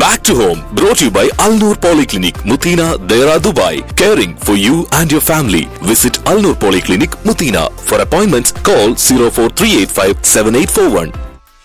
Back to home, brought to you by Al Noor Polyclinic, Mutina, Dera, Dubai. Caring for you and your family. Visit Al Noor Polyclinic, Mutina. For appointments, call 04385 7841.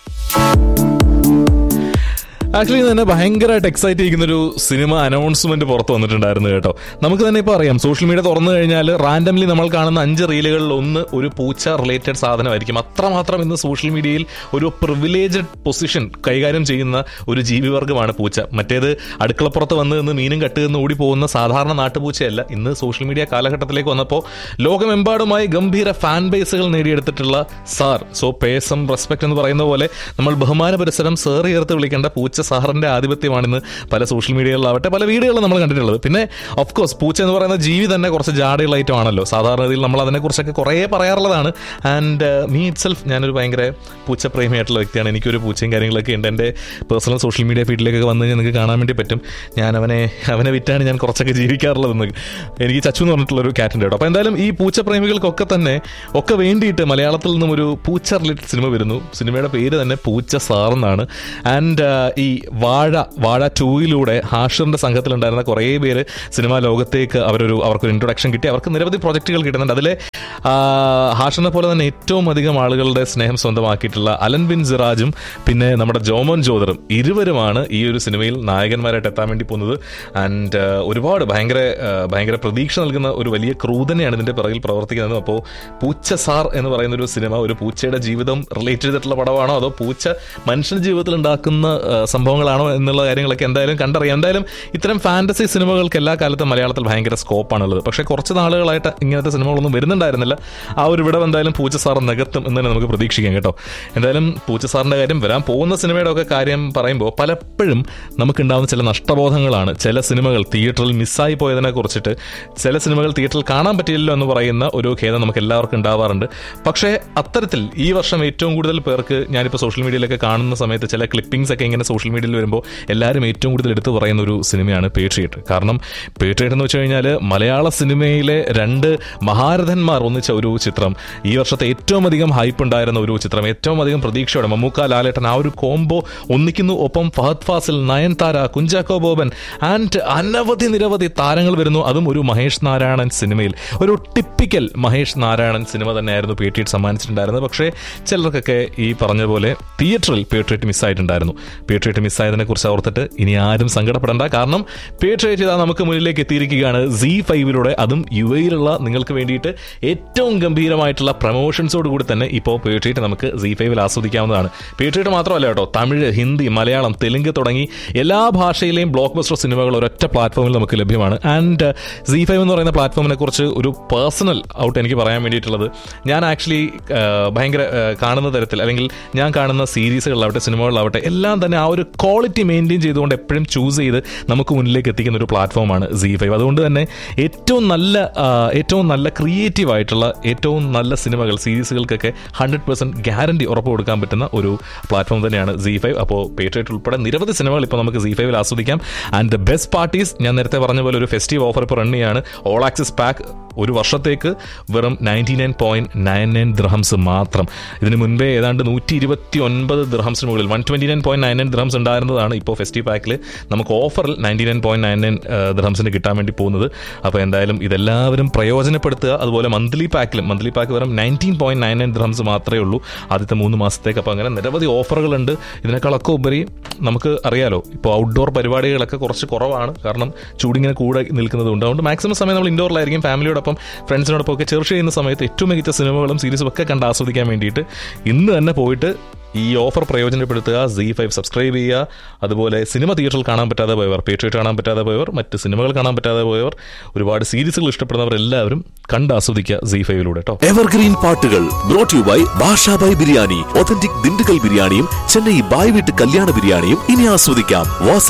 Actually തന്നെ ഭയങ്കരമായിട്ട് excite ചെയ്യുന്ന ഒരു cinema announcement പുറത്ത് വന്നിട്ടുണ്ടായിരുന്നു കേട്ടോ നമുക്ക് തന്നെ ഇപ്പോൾ അറിയാം സോഷ്യൽ മീഡിയ തുറന്നു കഴിഞ്ഞാൽ റാൻഡംലി നമ്മൾ കാണുന്ന അഞ്ച് റീലുകളിൽ ഒന്ന് ഒരു പൂച്ച റിലേറ്റഡ് സാധനമായിരിക്കും അത്രമാത്രം ഇന്ന് സോഷ്യൽ മീഡിയയിൽ ഒരു പ്രിവിലേജഡ് പൊസിഷൻ കൈകാര്യം ചെയ്യുന്ന ഒരു ജീവിവർഗമാണ് പൂച്ച മറ്റേത് അടുക്കളപ്പുറത്ത് വന്ന് നിന്ന് മീനും കട്ടുകന്ന് ഓടി പോകുന്ന സാധാരണ നാട്ടുപൂച്ചയല്ല ഇന്ന് സോഷ്യൽ മീഡിയ കാലഘട്ടത്തിലേക്ക് വന്നപ്പോൾ ലോകമെമ്പാടുമായി ഗംഭീര ഫാൻ ബേസുകൾ നേടിയെടുത്തിട്ടുള്ള സാർ സോ പേസം റെസ്പെക്ട് എന്ന് പറയുന്ന പോലെ നമ്മൾ ബഹുമാന പുരസരം സാർ ചേർത്ത് വിളിക്കേണ്ട പൂച്ച സാറിന്റെ ആധിപത്യമാണിന്ന് പല സോഷ്യൽ മീഡിയകളിലാവട്ടെ പല വീഡിയോകളും നമ്മൾ കണ്ടിട്ടുള്ളത് പിന്നെ ഓഫ് കോഴ്സ് പൂച്ച എന്ന് പറയുന്ന ജീവി തന്നെ കുറച്ച് ജാടിയുള്ള ഐറ്റം ആണല്ലോ സാധാരണ രീതിയിൽ നമ്മൾ അതിനെക്കുറിച്ചൊക്കെ കുറേ പറയാറുള്ളതാണ് ആൻഡ് മീ ഇറ്റ് സെൽഫ് ഞാനൊരു ഭയങ്കര പൂച്ചപ്രേമിയായിട്ടുള്ള വ്യക്തിയാണ് എനിക്കൊരു പൂച്ചയും കാര്യങ്ങളൊക്കെ ഉണ്ട് എൻ്റെ പേഴ്സണൽ സോഷ്യൽ മീഡിയ ഫീൽഡിലേക്കൊക്കെ വന്നു കഴിഞ്ഞാൽ നിങ്ങൾക്ക് കാണാൻ വേണ്ടി പറ്റും ഞാൻ അവനെ അവനെ വിറ്റാണ് ഞാൻ കുറച്ചൊക്കെ ജീവിക്കാറുള്ളതെന്ന് എനിക്ക് ചച്ചു എന്ന് പറഞ്ഞിട്ടുള്ള ഒരു ക്യാറ്റുണ്ട് കേട്ടോ അപ്പോൾ എന്തായാലും ഈ പൂച്ചപ്രേമികൾക്കൊക്കെ തന്നെ ഒക്കെ വേണ്ടിയിട്ട് മലയാളത്തിൽ നിന്നും ഒരു പൂച്ച റിലേറ്റഡ് സിനിമ വരുന്നു സിനിമയുടെ പേര് തന്നെ പൂച്ച സാർ എന്നാണ് ആൻഡ് ഈ വാഴ വാഴ ടൂയിലൂടെ ഹാഷറിന്റെ സംഘത്തിലുണ്ടായിരുന്ന കുറേ പേര് സിനിമാ ലോകത്തേക്ക് അവരൊരു അവർക്കൊരു ഇൻട്രൊഡക്ഷൻ കിട്ടി അവർക്ക് നിരവധി പ്രൊജക്റ്റുകൾ കിട്ടുന്നുണ്ട് അതിലെ ആ, ഹാഷറിനെ പോലെ തന്നെ ഏറ്റവും അധികം ആളുകളുടെ സ്നേഹം സ്വന്തമാക്കിയിട്ടുള്ള അലൻ ബിൻ സിറാജും പിന്നെ നമ്മുടെ ജോമോൻ ജോദറും ഇരുവരുമാണ് ഈ ഒരു സിനിമയിൽ നായകന്മാരായിട്ട് എത്താൻ വേണ്ടി പോകുന്നത് ആൻഡ് ഒരുപാട് ഭയങ്കര ആ, ഭയങ്കര പ്രതീക്ഷ നൽകുന്ന ഒരു വലിയ ക്രൂതനെയാണ് ഇതിന്റെ പിറകിൽ പ്രവർത്തിക്കുന്നത് അപ്പോൾ പൂച്ച സാർ എന്ന് പറയുന്ന ഒരു സിനിമ ഒരു പൂച്ചയുടെ ജീവിതം റിലേറ്റ് ചെയ്തിട്ടുള്ള പടമാണോ അതോ പൂച്ച മനുഷ്യന്റെ ജീവിതത്തിൽ ഉണ്ടാക്കുന്ന ആ, സംഭവങ്ങളാണോ എന്നുള്ള കാര്യങ്ങളൊക്കെ എന്തായാലും കണ്ടറിയാം എന്തായാലും ഇത്തരം ഫാന്റസി സിനിമകൾക്ക് എല്ലാ കാലത്തും മലയാളത്തിൽ ഭയങ്കര സ്കോപ്പാണുള്ളത് പക്ഷേ കുറച്ച് നാളുകളായിട്ട് ഇങ്ങനത്തെ സിനിമകളൊന്നും വരുന്നുണ്ടായിരുന്നില്ല ആ ഒരു വിടവ് എന്തായാലും പൂച്ച സാർ നികത്തും എന്ന് തന്നെ നമുക്ക് പ്രതീക്ഷിക്കാം കേട്ടോ എന്തായാലും പൂച്ച സാറിന്റെ കാര്യം വരാൻ പോകുന്ന സിനിമയുടെ ഒക്കെ കാര്യം പറയുമ്പോൾ പലപ്പോഴും നമുക്കുണ്ടാകുന്ന ചില നഷ്ടബോധങ്ങളാണ് ചില സിനിമകൾ തിയേറ്ററിൽ മിസ്സായി പോയതിനെ കുറിച്ചിട്ട് ചില സിനിമകൾ തിയേറ്ററിൽ കാണാൻ പറ്റിയില്ലല്ലോ എന്ന് പറയുന്ന ഒരു ഖേദം നമുക്ക് എല്ലാവർക്കും ഉണ്ടാവാറുണ്ട് പക്ഷേ അത്തരത്തിൽ ഈ വർഷം ഏറ്റവും കൂടുതൽ പേർക്ക് ഞാനിപ്പോൾ സോഷ്യൽ മീഡിയയിലൊക്കെ കാണുന്ന സമയത്ത് ചില ക്ലിപ്പിംഗ്സ് ഒക്കെ ഇങ്ങനെ സോഷ്യൽ മീഡിയയിൽ വരുമ്പോൾ എല്ലാവരും ഏറ്റവും കൂടുതൽ എടുത്തു പറയുന്ന ഒരു സിനിമയാണ് പേട്രിയറ്റ് കാരണം പേട്രിയറ്റ് എന്ന് വെച്ച് കഴിഞ്ഞാൽ മലയാള സിനിമയിലെ രണ്ട് മഹാരഥന്മാർ ഒന്നിച്ച ഒരു ചിത്രം ഈ വർഷത്തെ ഏറ്റവും അധികം ഹൈപ്പ് ഉണ്ടായിരുന്ന ഒരു ചിത്രം ഏറ്റവും അധികം പ്രതീക്ഷയോടെ മമ്മൂക്ക ലാലേട്ടൻ ആ ഒരു കോംബോ ഒന്നിക്കുന്നു ഒപ്പം ഫഹദ് ഫാസിൽ നയൻതാര കുഞ്ചാക്കോ ബോബൻ ആൻഡ് അനവധി നിരവധി താരങ്ങൾ വരുന്നു അതും ഒരു മഹേഷ് നാരായണൻ സിനിമയിൽ ഒരു ടിപ്പിക്കൽ മഹേഷ് നാരായണൻ സിനിമ തന്നെയായിരുന്നു പേട്രിയറ്റ് സമ്മാനിച്ചിട്ടുണ്ടായിരുന്നത് പക്ഷേ ചിലർക്കൊക്കെ ഈ പറഞ്ഞ പോലെ തിയേറ്ററിൽ പേട്രിയറ്റ് മിസ്സായിട്ടുണ്ടായിരുന്നു പേട്രിയറ്റ് മിസ്സായതിനെ കുറിച്ച് ഓർത്തിട്ട് ഇനി ആരും സങ്കടപ്പെടേണ്ട കാരണം പേട്രിയറ്റ് ഇതാ നമുക്ക് മുന്നിലേക്ക് എത്തിയിരിക്കുകയാണ് സി ഫൈവിലൂടെ അതും യു എയിലുള്ള നിങ്ങൾക്ക് വേണ്ടിയിട്ട് ഏറ്റവും ഗംഭീരമായിട്ടുള്ള പ്രൊമോഷൻസോട് കൂടി തന്നെ ഇപ്പോൾ പേട്രിയറ്റ് നമുക്ക് സി ഫൈവിൽ ആസ്വദിക്കാവുന്നതാണ് പേട്രിയറ്റ് മാത്രമല്ല കേട്ടോ തമിഴ് ഹിന്ദി മലയാളം തെലുങ്ക് തുടങ്ങി എല്ലാ ഭാഷയിലെയും ബ്ലോക്ക് ബസ്റ്റർ സിനിമകൾ ഒരൊറ്റ പ്ലാറ്റ്ഫോമിൽ നമുക്ക് ലഭ്യമാണ് ആൻഡ് സി ഫൈവ് എന്ന് പറയുന്ന പ്ലാറ്റ്ഫോമിനെ കുറിച്ച് ഒരു പേഴ്സണൽ ഔട്ട് എനിക്ക് പറയാൻ വേണ്ടിയിട്ടുള്ളത് ഞാൻ ആക്ച്വലി ഭയങ്കര ആ, കാണുന്ന തരത്തിൽ അല്ലെങ്കിൽ ഞാൻ കാണുന്ന സീരീസുകളിലാവട്ടെ സിനിമകളിലാവട്ടെ എല്ലാം തന്നെ ആ ഒരു ക്വാളിറ്റി മെയിൻറ്റെയിൻ ചെയ്തുകൊണ്ട് എപ്പോഴും ചൂസ് ചെയ്ത് നമുക്ക് മുന്നിലേക്ക് എത്തിക്കുന്ന ഒരു പ്ലാറ്റ്ഫോമാണ് സി ഫൈവ് അതുകൊണ്ട് തന്നെ ഏറ്റവും നല്ല ആ, ഏറ്റവും നല്ല ക്രിയേറ്റീവ് ആയിട്ടുള്ള ഏറ്റവും നല്ല സിനിമകൾ സീരീസുകൾക്കൊക്കെ ഹൺഡ്രഡ് പെർസെൻറ്റ് ഗ്യാരണ്ടി ഉറപ്പ് കൊടുക്കാൻ പറ്റുന്ന ഒരു പ്ലാറ്റ്ഫോം തന്നെയാണ് സി ഫൈവ് അപ്പോൾ പേട്രിയറ്റ് ഉൾപ്പെടെ നിരവധി സിനിമകൾ ഇപ്പോൾ നമുക്ക് സി ഫൈവിൽ ആസ്വദിക്കാം ആൻഡ് ദ ബെസ്റ്റ് പാർട്ടീസ് ഞാൻ നേരത്തെ പറഞ്ഞ പോലെ ഒരു ഫെസ്റ്റീവ് ഓഫർ ഇപ്പോൾ റൺ ചെയ്യാണ് ഓൾ ആക്സിസ് പാക്ക് ഒരു വർഷത്തേക്ക് വെറും ninety nine point nine nine dirhams മാത്രം ഇതിന് മുൻപേ ഏതാണ്ട് നൂറ്റി ഇരുപത്തി ഒൻപത് ദ്രഹംസിന് മുകളിൽ one twenty nine point nine nine dirhams ഉണ്ടായിരുന്നതാണ് ഇപ്പോൾ ഫെസ്റ്റീവ് പാക്കിൽ നമുക്ക് ഓഫറിൽ ninety nine point nine nine ദ്രഹംസിന് കിട്ടാൻ വേണ്ടി പോകുന്നത് അപ്പോൾ എന്തായാലും ഇതെല്ലാവരും പ്രയോജനപ്പെടുത്തുക അതുപോലെ മന്ത്ലി പാക്കിലും മന്ത്ലി പാക്ക് വെറും nineteen point nine nine dirhams മാത്രമേ ഉള്ളൂ ആദ്യത്തെ മൂന്ന് മാസത്തേക്ക് അപ്പോൾ അങ്ങനെ നിരവധി ഓഫറുകളുണ്ട് ഇതിനേക്കാളൊക്കെ ഉപരി നമുക്ക് അറിയാലോ ഇപ്പോൾ ഔട്ട്ഡോർ പരിപാടികളൊക്കെ കുറച്ച് കുറവാണ് കാരണം ചൂടിങ്ങനെ കൂടെ നിൽക്കുന്നതുകൊണ്ട് അതുകൊണ്ട് മാക്സിമം സമയം നമ്മൾ ഇൻഡോറിലായിരിക്കും ഫാമിലിയോടൊപ്പം ഫ്രണ്ട്സിനോടൊപ്പം ഒക്കെ ചെർച്ച് ചെയ്യുന്ന സമയത്ത് ഏറ്റവും മികച്ച സിനിമകളും സീരീസും ഒക്കെ കണ്ട് ആസ്വദിക്കാൻ വേണ്ടിയിട്ട് ഇന്ന് തന്നെ പോയിട്ട് ഈ ഓഫർ പ്രയോജനപ്പെടുത്തുക സി ഫൈവ് സബ്സ്ക്രൈബ് ചെയ്യുക അതുപോലെ സിനിമ തിയേറ്ററിൽ കാണാൻ പറ്റാതെ പോയവർ പേട്രിയറ്റ് കാണാൻ പറ്റാതെ പോയവർ മറ്റ് സിനിമകൾ കാണാൻ പറ്റാതെ പോയവർ ഒരുപാട് സീരീസുകൾ ഇഷ്ടപ്പെടുന്നവർ എല്ലാവരും കണ്ട് ആസ്വദിക്കുക സി ഫൈവിലൂടെ കേട്ടോ എവർഗ്രീൻ പാട്ടുകൾ brought you by Basha by biryani authentic Dindigul ബിരിയാണിയും ചെന്നൈ ബായ് വീട്ട് കല്യാണ ബിരിയാണിയും ഇനി ആസ്വദിക്കാം വാസ